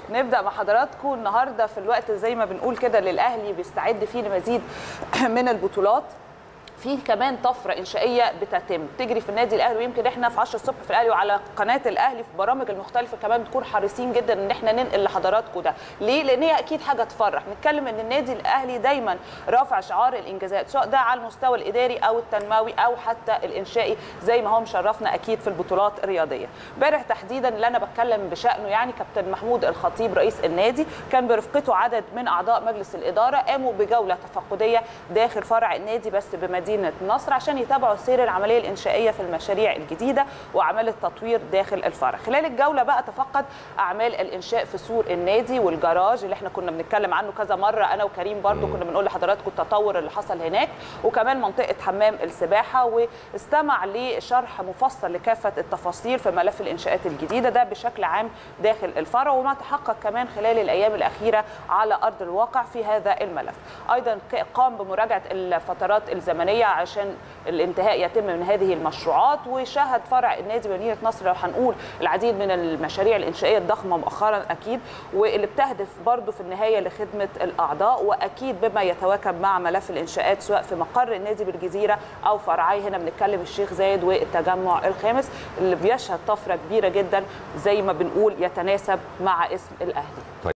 نبدا مع حضراتكم النهارده في الوقت زي ما بنقول كده للاهلي بيستعد فيه لمزيد من البطولات في كمان طفره انشائيه بتتم تجري في النادي الاهلي ويمكن احنا في 10 الصبح في الاهلي وعلى قناه الاهلي في البرامج المختلفه كمان بنكون حريصين جدا ان احنا ننقل لحضراتكم ده ليه لان هي اكيد حاجه تفرح نتكلم ان النادي الاهلي دايما رافع شعار الانجازات سواء ده على المستوى الاداري او التنموي او حتى الانشائي زي ما هو مشرفنا اكيد في البطولات الرياضيه امبارح تحديدا اللي انا بتكلم بشانه يعني كابتن محمود الخطيب رئيس النادي كان برفقته عدد من اعضاء مجلس الاداره قاموا بجوله تفقديه داخل فرع النادي بس بمدينه مدينه نصر عشان يتابعوا سير العمليه الانشائيه في المشاريع الجديده واعمال التطوير داخل الفرع خلال الجوله بقى تفقد اعمال الانشاء في سور النادي والجراج اللي احنا كنا بنتكلم عنه كذا مره انا وكريم برضو كنا بنقول لحضراتكم التطور اللي حصل هناك وكمان منطقه حمام السباحه واستمع لشرح مفصل لكافه التفاصيل في ملف الانشاءات الجديده ده بشكل عام داخل الفرع وما تحقق كمان خلال الايام الاخيره على ارض الواقع في هذا الملف ايضا قام بمراجعه الفترات الزمنيه عشان الانتهاء يتم من هذه المشروعات وشهد فرع النادي مدينه نصر لو هنقول العديد من المشاريع الانشائيه الضخمه مؤخرا اكيد واللي بتهدف برضه في النهايه لخدمه الاعضاء واكيد بما يتواكب مع ملف الانشاءات سواء في مقر النادي بالجزيره او فرعي هنا بنتكلم الشيخ زايد والتجمع الخامس اللي بيشهد طفره كبيره جدا زي ما بنقول يتناسب مع اسم الاهلي